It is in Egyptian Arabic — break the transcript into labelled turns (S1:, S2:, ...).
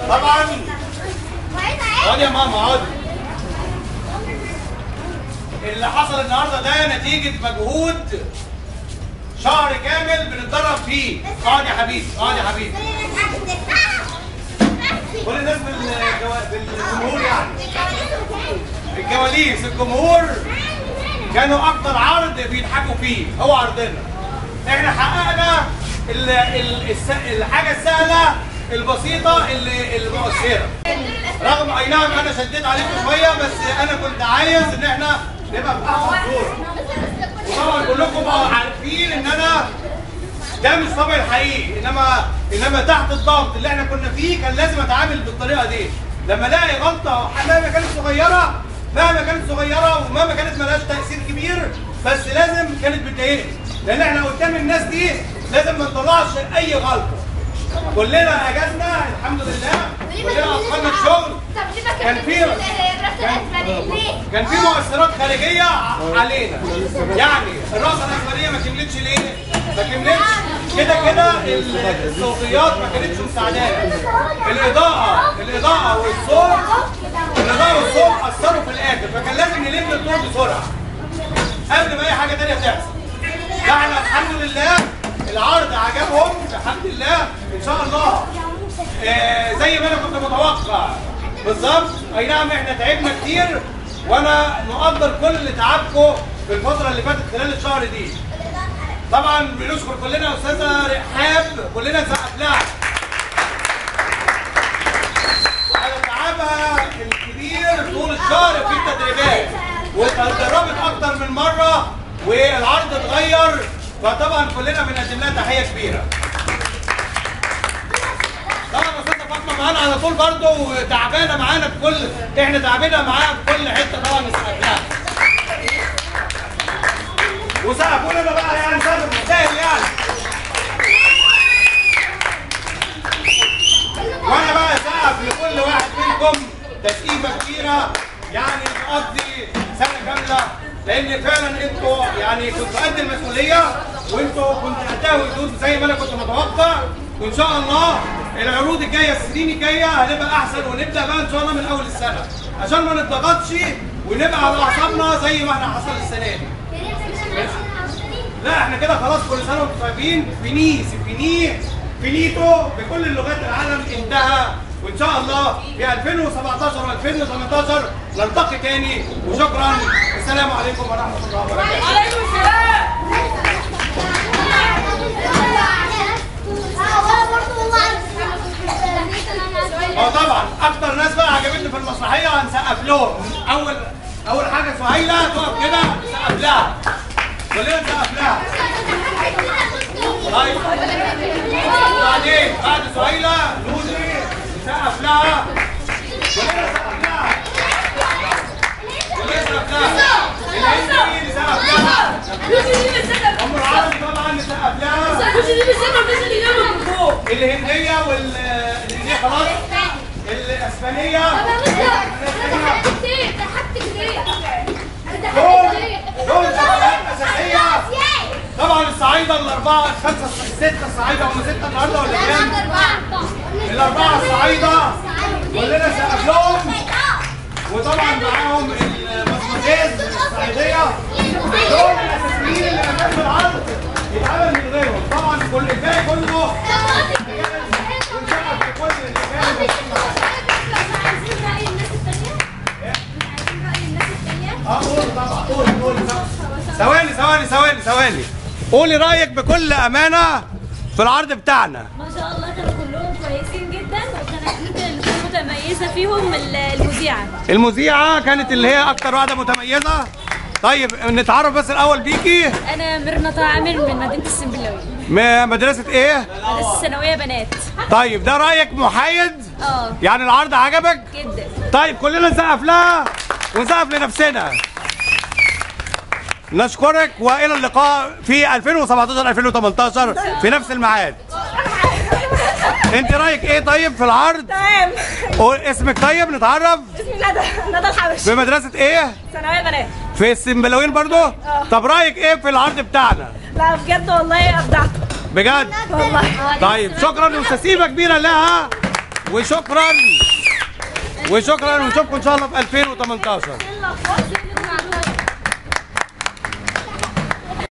S1: طبعا اقعدي يا ماما اقعدي اللي حصل النهارده ده نتيجه مجهود شهر كامل بنتدرب فيه اقعد يا حبيبي اقعد يا حبيبي كل الناس في الجوا- في الجمهور يعني الجواليس الجمهور كانوا اكتر عرض بيضحكوا فيه هو عرضنا احنا حققنا ال ال الس- الحاجه السهله البسيطه اللي المؤثره رغم اي نعم انا شديت عليكم شويه بس انا كنت عايز ان احنا نبقى في احسن صوره وطبعا كلكم بقوا عارفين ان انا ده مش طبعي الحقيقي انما انما تحت الضغط اللي احنا كنا فيه كان لازم اتعامل بالطريقه دي لما الاقي غلطه مهما كانت صغيره مهما كانت صغيره ومهما كانت ملهاش تاثير كبير بس لازم كانت بتضايقني لان احنا قدام الناس دي لازم ما نطلعش اي غلطه كلنا اجازنا الحمد لله كلنا اتقنا الشغل كان في كان في مؤثرات خارجيه ع- علينا يعني الرأسة الأخبارية ما كملتش ليه؟ ما كملتش كده كده ال- الصوتيات ما كانتش مساعدانا الإضاءة الإضاءة والصوت الإضاءة والصوت أثروا في الآخر فكان لازم نلم الدور بسرعة قبل ما أي حاجة تانية تحصل فاحنا الحمد لله العرض عجبهم الحمد لله إن شاء الله آه، زي ما انا كنت متوقع بالظبط اي نعم احنا تعبنا كتير وانا مقدر كل تعبكم في الفتره اللي فاتت خلال الشهر دي طبعا بنشكر كلنا استاذه رحاب كلنا نسقف لها على تعبها الكبير طول الشهر في التدريبات واتدربت اكتر من مره والعرض اتغير فطبعا كلنا بنقدم لها تحيه كبيره طبعا استاذه فاطمه معانا على طول برضه وتعبانه معانا في كل احنا تعبانه معاها في كل حته طبعا نسقف لها وسقفوا لنا بقى يعني سقف مستاهل يعني وانا بقى سقف لكل واحد منكم تسقيفه كبيره يعني تقضي سنه كامله لان فعلا انتوا يعني كنتوا قد المسؤوليه وانتوا كنتوا قدها وجود زي ما انا كنت متوقع وان شاء الله العروض الجايه السنين الجايه هنبقى احسن ونبدا بقى ان شاء الله من اول السنه عشان ما نتضغطش ونبقى على اعصابنا زي ما احنا حصل السنه دي لا احنا كده خلاص كل سنه وانتم طيبين فينيس فيني فينيتو بكل اللغات العالم انتهى وان شاء الله في 2017 و2018 نلتقي تاني وشكرا السلام عليكم ورحمه الله وبركاته
S2: عليكم السلام
S1: اه طبعا اكتر ناس بقى عجبتني في المسرحيه هنسقف لهم اول اول حاجه سهيله تقف كده نسقف لها كلنا نسقف لها طيب وبعدين بعد سهيله لوزي نسقف لها كلنا نسقف لها كلنا نسقف لها الهندي نسقف لها
S2: لوسي دي بالذات
S1: ام العربي طبعا نسقف لها
S2: لوسي دي بالذات الناس اللي جنبك من فوق
S1: الهنديه والهنديه خلاص الاسبانيه دول دول شغلات اساسيه طبعا الصعايده الاربعه الخمسه السته الصعايده هم سته النهارده ولا كام؟ الاربعه الصعايده كلنا سقف لهم وطبعا معاهم المصمتين الصعيديه دول الاساسيين اللي ما كانش العرض يتعمل من غيرهم طبعا كل الباقي كله ونسقف لكل اللي كانوا اه قول طبعا قول قول ثواني ثواني ثواني ثواني قولي رايك بكل امانه في العرض بتاعنا
S3: ما شاء الله كانوا كلهم كويسين جدا وكان يمكن اللي كانت متميزه فيهم ال- المذيعه
S1: المذيعه كانت اللي هي اكتر واحده متميزه طيب نتعرف بس الاول بيكي
S3: انا ميرنا طه عامر من مدينه السنبلاوي
S1: م- مدرسه ايه
S3: مدرسه الثانويه بنات
S1: طيب ده رايك محايد
S3: اه
S1: يعني العرض عجبك
S3: جدا
S1: طيب كلنا نسقف لها ونسقف لنفسنا نشكرك والى اللقاء في 2017 2018 في نفس الميعاد انت رايك ايه طيب في العرض
S2: تمام
S1: قول اسمك طيب نتعرف
S2: اسمي ندى ندى الحبش
S1: في مدرسه ايه
S2: ثانويه بنات
S1: في السنبلاوين برضو طب رايك ايه في العرض بتاعنا
S2: لا بجد والله ابدعت
S1: بجد
S2: والله
S1: طيب شكرا وتسقيفه كبيره لها وشكرا وشكرا ونشوفكم ان شاء الله في 2018
S3: يلا خلاص